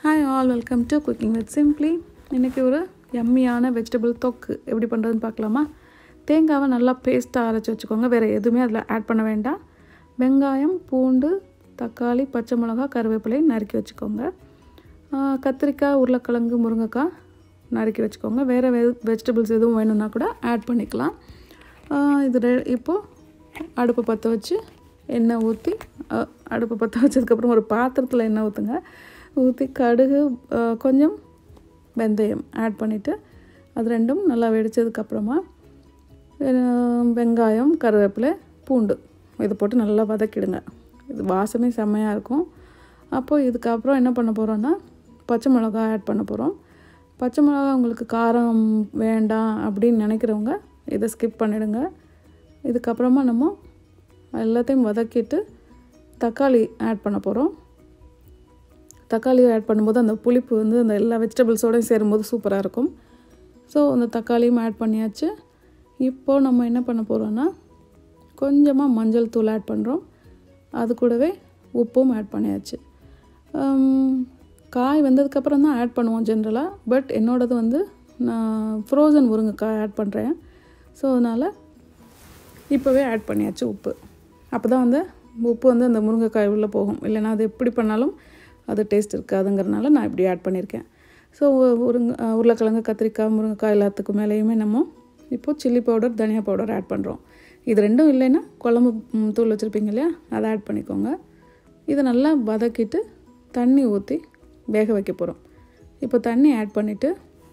hi all welcome to cooking with simply இன்றைக்கி ஒரு யம்மியான vegetable தொக்கு எப்படி பண்ணுறதுன்னு பார்க்கலாமா தேங்காவை நல்லா பேஸ்ட்டாக அரைச்சி வச்சுக்கோங்க வேறு எதுவுமே அதில் ஆட் பண்ண வேண்டாம் வெங்காயம் பூண்டு தக்காளி பச்சை மிளகா கருவேப்பிலை நறுக்கி வச்சுக்கோங்க ஆஹ் கத்திரிக்காய் உருளைக்கிழங்கு முருங்கைக்காய் நறுக்கி வச்சுக்கோங்க வேறு வெ வெஜிடபிள்ஸ் எதுவும் வேணும்னா கூட ஆட் பண்ணிக்கலாம் ஆஹ் இது ரெ இப்போது அடுப்பை பற்ற வச்சு எண்ணெய் ஊற்றி அடுப்பை பற்ற வச்சதுக்கப்புறம் ஒரு பாத்திரத்தில் எண்ணெய் ஊற்றுங்க ஊற்றி கடுகு ஆஹ் கொஞ்சம் வெந்தயம் ஆட் பண்ணிவிட்டு அது ரெண்டும் நல்லா வெடித்ததுக்கப்புறமா வெங்காயம் கருவேப்பிலை பூண்டு இதை போட்டு நல்லா வதக்கிடுங்க இது வாசமே செம்மையாக இருக்கும் அப்போது இதுக்கப்புறம் என்ன பண்ண போகிறோன்னா பச்சை மிளகா ஆட் பண்ண போகிறோம் பச்சை மிளகா உங்களுக்கு காரம் வேண்டாம் அப்படின்னு நினைக்கிறவங்க இதை ஸ்கிப் பண்ணிடுங்க இதுக்கப்புறமா நம்ம எல்லாத்தையும் வதக்கிட்டு தக்காளி ஆட் பண்ண போகிறோம் தக்காளி ஆட் பண்ணும்போது அந்த புளிப்பு வந்து அந்த எல்லா வெஜிடபிள்ஸோடையும் சேரும்போது சூப்பராக இருக்கும் ஸோ அந்த தக்காளியும் ஆட் பண்ணியாச்சு இப்போது நம்ம என்ன பண்ண போகிறோன்னா கொஞ்சமாக மஞ்சள் தூள் ஆட் பண்ணுறோம் அது கூடவே உப்பும் ஆட் பண்ணியாச்சு காய் வெந்ததுக்கப்புறம் தான் ஆட் பண்ணுவோம் ஜென்ரலாக பட் என்னோடது வந்து நான் ஃப்ரோசன் முருங்கைக்காய் ஆட் பண்ணுறேன் ஸோ அதனால் இப்போவே ஆட் பண்ணியாச்சு உப்பு அப்போ தான் வந்து உப்பு வந்து அந்த முருங்கைக்காய் உள்ளே போகும் இல்லைன்னா அது எப்படி பண்ணாலும் அது டேஸ்ட் இருக்காதுங்கிறனால நான் இப்படி ஆட் பண்ணியிருக்கேன் ஸோ உருங்க உருளைக்கிழங்கு கத்திரிக்காய் முருங்கைக்காய் எல்லாத்துக்கும் மேலேயுமே நம்ம இப்போது சில்லி பவுடர் தனியா பவுடர் ஆட் பண்ணுறோம் இது ரெண்டும் இல்லைன்னா குழம்பு தூள் வச்சுருப்பீங்க இல்லையா அதை ஆட் பண்ணிக்கோங்க இதை நல்லா வதக்கிட்டு தண்ணி ஊற்றி வேக வைக்க போகிறோம் இப்போ தண்ணி ஆட் பண்ணிவிட்டு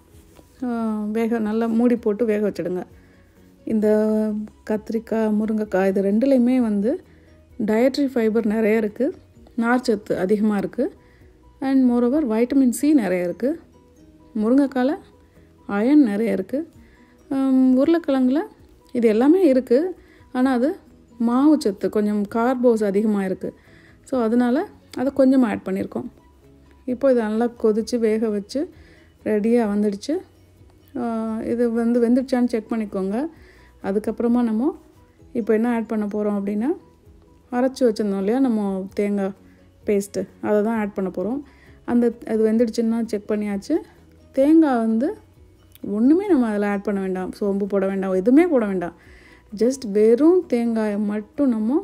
வேக நல்லா மூடி போட்டு வேக வச்சிடுங்க இந்த கத்திரிக்காய் முருங்கைக்காய் இது ரெண்டுலேயுமே வந்து டயட்ரி ஃபைபர் நிறைய இருக்குது நார்ச்சத்து அதிகமாக இருக்குது அண்ட் மோரோவர் வைட்டமின் சி நிறைய இருக்குது முருங்கைக்காயில் அயன் நிறைய இருக்குது உருளைக்கிழங்குல இது எல்லாமே இருக்குது ஆனால் அது மாவு சத்து கொஞ்சம் கார்போஸ் அதிகமாக இருக்குது ஸோ அதனால் அதை கொஞ்சமாக ஆட் பண்ணியிருக்கோம் இப்போ இதை நல்லா கொதித்து வேக வச்சு ரெடியாக வந்துடுச்சு இது வந்து வெந்துடுச்சான்னு செக் பண்ணிக்கோங்க அதுக்கப்புறமா நம்ம இப்போ என்ன ஆட் பண்ண போகிறோம் அப்படின்னா அரைச்சி வச்சுருந்தோம் இல்லையா நம்ம தேங்காய் பேஸ்ட்டு அதை தான் ஆட் பண்ண போகிறோம் அந்த அது வெந்துடுச்சுன்னா செக் பண்ணியாச்சு தேங்காய் வந்து ஒன்றுமே நம்ம அதில் ஆட் பண்ண வேண்டாம் சோம்பு போட வேண்டாம் எதுவுமே போட வேண்டாம் ஜஸ்ட் வெறும் தேங்காயை மட்டும் நம்ம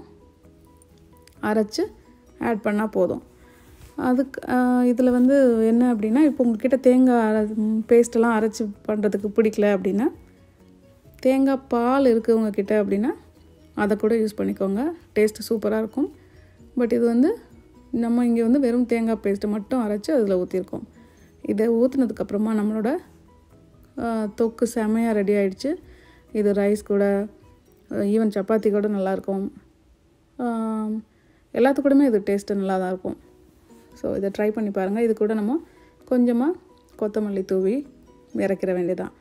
அரைச்சி ஆட் பண்ணால் போதும் அதுக்கு இதில் வந்து என்ன அப்படின்னா இப்போ உங்ககிட்ட தேங்காய் அரை பேஸ்ட்டெல்லாம் அரைச்சி பண்ணுறதுக்கு பிடிக்கல அப்படின்னா தேங்காய் பால் இருக்குது உங்ககிட்ட அப்படின்னா அதை கூட யூஸ் பண்ணிக்கோங்க டேஸ்ட்டு சூப்பராக இருக்கும் பட் இது வந்து நம்ம இங்கே வந்து வெறும் தேங்காய் பேஸ்ட்டு மட்டும் அரைச்சி அதில் ஊற்றிருக்கோம் இதை ஊற்றுனதுக்கப்புறமா நம்மளோட தொக்கு செமையாக ரெடி ஆகிடுச்சு இது ரைஸ் கூட ஈவன் சப்பாத்தி கூட நல்லாயிருக்கும் எல்லாத்துக்கூடமே இது டேஸ்ட்டு நல்லா தான் இருக்கும் ஸோ இதை ட்ரை பண்ணி பாருங்கள் இது கூட நம்ம கொஞ்சமாக கொத்தமல்லி தூவி இறக்கிற வேண்டியதான்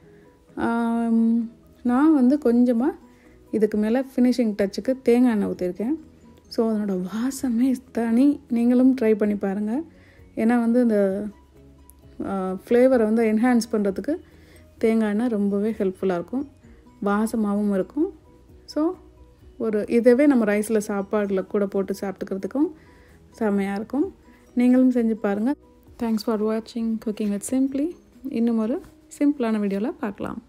நான் வந்து கொஞ்சமாக இதுக்கு மேலே ஃபினிஷிங் டச்சுக்கு தேங்காய் எண்ணெய் ஊற்றிருக்கேன் ஸோ அதனோட வாசமே தனி நீங்களும் ட்ரை பண்ணி பாருங்கள் ஏன்னா வந்து இந்த ஃப்ளேவரை வந்து என்ஹான்ஸ் பண்ணுறதுக்கு தேங்காய் எண்ணெய் ரொம்பவே ஹெல்ப்ஃபுல்லாக இருக்கும் வாசமாகவும் இருக்கும் ஸோ ஒரு இதவே நம்ம ரைஸில் சாப்பாடில் கூட போட்டு சாப்பிட்டுக்கிறதுக்கும் செம்மையாக இருக்கும் நீங்களும் செஞ்சு பாருங்கள் தேங்க்ஸ் ஃபார் வாட்சிங் குக்கிங் வித் சிம்ப்ளி இன்னும் ஒரு சிம்பிளான வீடியோவில் பார்க்கலாம்